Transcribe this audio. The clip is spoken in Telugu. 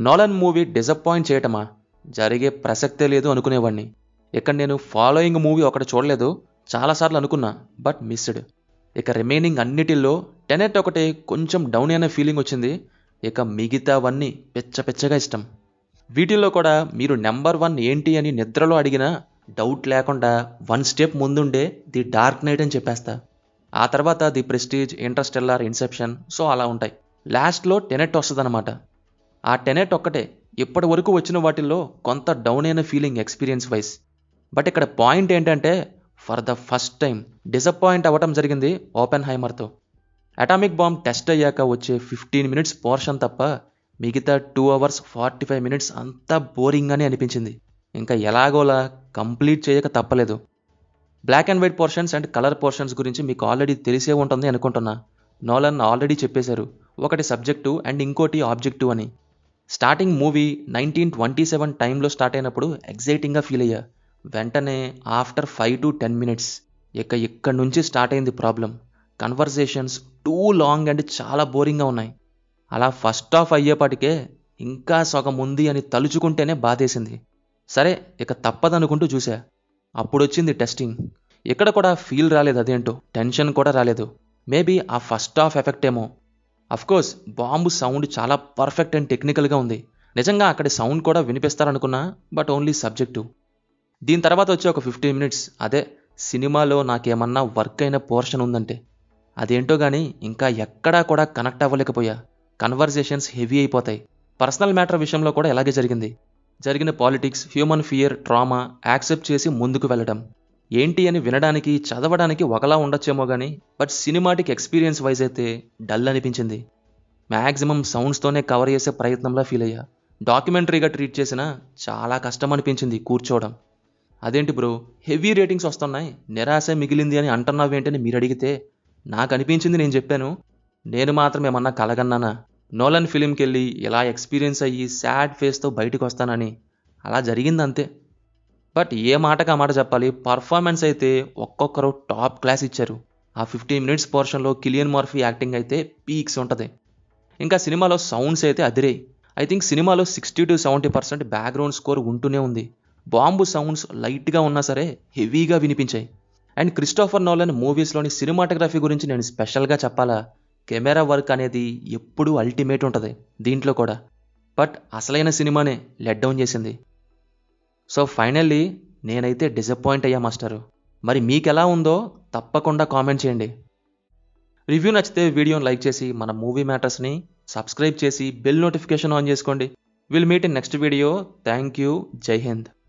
నోలన్ మూవీ డిసప్పాయింట్ చేయటమా జరిగే ప్రసక్తే లేదు అనుకునేవాడిని ఇక్కడ నేను ఫాలోయింగ్ మూవీ ఒకటి చూడలేదు చాలాసార్లు అనుకున్నా బట్ మిస్డ్ ఇక రిమైనింగ్ అన్నిటిల్లో టెనెట్ ఒకటి కొంచెం డౌన్ అయిన ఫీలింగ్ వచ్చింది ఇక మిగతావన్నీ పిచ్చ పిచ్చగా ఇష్టం వీటిల్లో కూడా మీరు నెంబర్ వన్ ఏంటి అని నిద్రలో అడిగినా డౌట్ లేకుండా వన్ స్టెప్ ముందుండే ది డార్క్ నైట్ అని చెప్పేస్తా ఆ తర్వాత the Prestige Interstellar Inception so అలా ఉంటాయి లాస్ట్లో టెనెట్ వస్తుందన్నమాట ఆ టెనెట్ ఒక్కటే ఇప్పటి వరకు వచ్చిన వాటిల్లో కొంత డౌన్ అయిన ఫీలింగ్ ఎక్స్పీరియన్స్ వైజ్ బట్ ఇక్కడ పాయింట్ ఏంటంటే for the first time disappoint అవ్వటం జరిగింది ఓపెన్ హైమర్తో అటామిక్ బాంబ్ టెస్ట్ అయ్యాక వచ్చే ఫిఫ్టీన్ మినిట్స్ పోర్షన్ తప్ప మిగతా two hours forty five minutes అంతా బోరింగ్ అని అనిపించింది ఇంకా ఎలాగోలా కంప్లీట్ చేయక తప్పలేదు black and white portions and colour portions గురించి మీకు ఆల్రెడీ తెలిసే ఉంటుంది అనుకుంటున్నా నోలన్ ఆల్రెడీ చెప్పేశారు ఒకటి సబ్జెక్టు అండ్ ఇంకోటి ఆబ్జెక్టివ్ అని starting movie nineteen twenty seven టైంలో స్టార్ట్ అయినప్పుడు ఎగ్జైటింగ్గా ఫీల్ అయ్యా వెంటనే after five to ten minutes ఇక ఇక్కడ నుంచి స్టార్ట్ అయింది problem conversations too long and చాలా బోరింగ్గా ఉన్నాయి అలా ఫస్ట్ ఆఫ్ అయ్యేపాటికే ఇంకా సగం ఉంది అని తలుచుకుంటేనే బాధేసింది సరే ఇక తప్పదనుకుంటూ చూసా అప్పుడు వచ్చింది టెస్టింగ్ ఇక్కడ కూడా ఫీల్ రాలేదు అదేంటో టెన్షన్ కూడా రాలేదు మేబీ ఆ ఫస్ట్ ఆఫ్ ఎఫెక్ట్ ఏమో కోర్స్ బాంబు సౌండ్ చాలా పర్ఫెక్ట్ అండ్ టెక్నికల్గా ఉంది నిజంగా అక్కడి సౌండ్ కూడా వినిపిస్తారనుకున్నా బట్ ఓన్లీ సబ్జెక్టు దీని తర్వాత వచ్చే ఒక ఫిఫ్టీన్ మినిట్స్ అదే సినిమాలో నాకేమన్నా వర్క్ అయిన పోర్షన్ ఉందంటే అదేంటో కానీ ఇంకా ఎక్కడా కూడా కనెక్ట్ అవ్వలేకపోయా కన్వర్జేషన్స్ హెవీ అయిపోతాయి పర్సనల్ మ్యాటర్ విషయంలో కూడా ఇలాగే జరిగింది జరిగిన politics human fear trauma accept చేసి ముందుకు వెళ్ళడం ఏంటి అని వినడానికి చదవడానికి ఒకలా ఉండొచ్చేమో కానీ బట్ సినిమాటిక్ ఎక్స్పీరియన్స్ వైజ్ అయితే డల్ అనిపించింది మ్యాక్సిమం సౌండ్స్తోనే కవర్ చేసే ప్రయత్నంలా ఫీల్ అయ్యా డాక్యుమెంటరీగా ట్రీట్ చేసినా చాలా కష్టం అనిపించింది కూర్చోవడం అదేంటి బ్రో హెవీ రేటింగ్స్ వస్తున్నాయి నిరాశ మిగిలింది అని అంటున్నావేంటని మీరు అడిగితే నాకు అనిపించింది నేను చెప్పాను నేను మాత్రం ఏమన్నా కలగన్నానా నోలన్ ఫిలింకి వెళ్ళి ఇలా ఎక్స్పీరియన్స్ అయ్యి సాడ్ ఫేస్తో బయటకు వస్తానని అలా జరిగింది అంతే బట్ ఏ మాటకు ఆ మాట చెప్పాలి పర్ఫార్మెన్స్ అయితే ఒక్కొక్కరు టాప్ క్లాస్ ఇచ్చారు ఆ ఫిఫ్టీన్ మినిట్స్ పోర్షన్లో కిలియన్ మార్ఫీ యాక్టింగ్ అయితే పీక్స్ ఉంటుంది ఇంకా సినిమాలో సౌండ్స్ అయితే అదిరే ఐ థింక్ సినిమాలో sixty to seventy percent background score ఉంటూనే ఉంది బాంబు సౌండ్స్ లైట్గా ఉన్నా సరే హెవీగా వినిపించాయి అండ్ క్రిస్టోఫర్ నోలన్ మూవీస్లోని సినిమాటోగ్రఫీ గురించి నేను స్పెషల్గా చెప్పాలా కెమెరా వర్క్ అనేది ఎప్పుడూ అల్టిమేట్ ఉంటుంది దీంట్లో కూడా బట్ అసలైన సినిమానే లెట్ డౌన్ చేసింది సో ఫైనల్లీ నేనైతే డిసప్పాయింట్ అయ్యా మాస్టరు మరి మీకు ఎలా ఉందో తప్పకుండా కామెంట్ చేయండి రివ్యూ నచ్చితే వీడియోని లైక్ చేసి మన మూవీ మ్యాటర్స్ని సబ్స్క్రైబ్ చేసి బెల్ నోటిఫికేషన్ ఆన్ చేసుకోండి will meet in next video thank you Jai Hind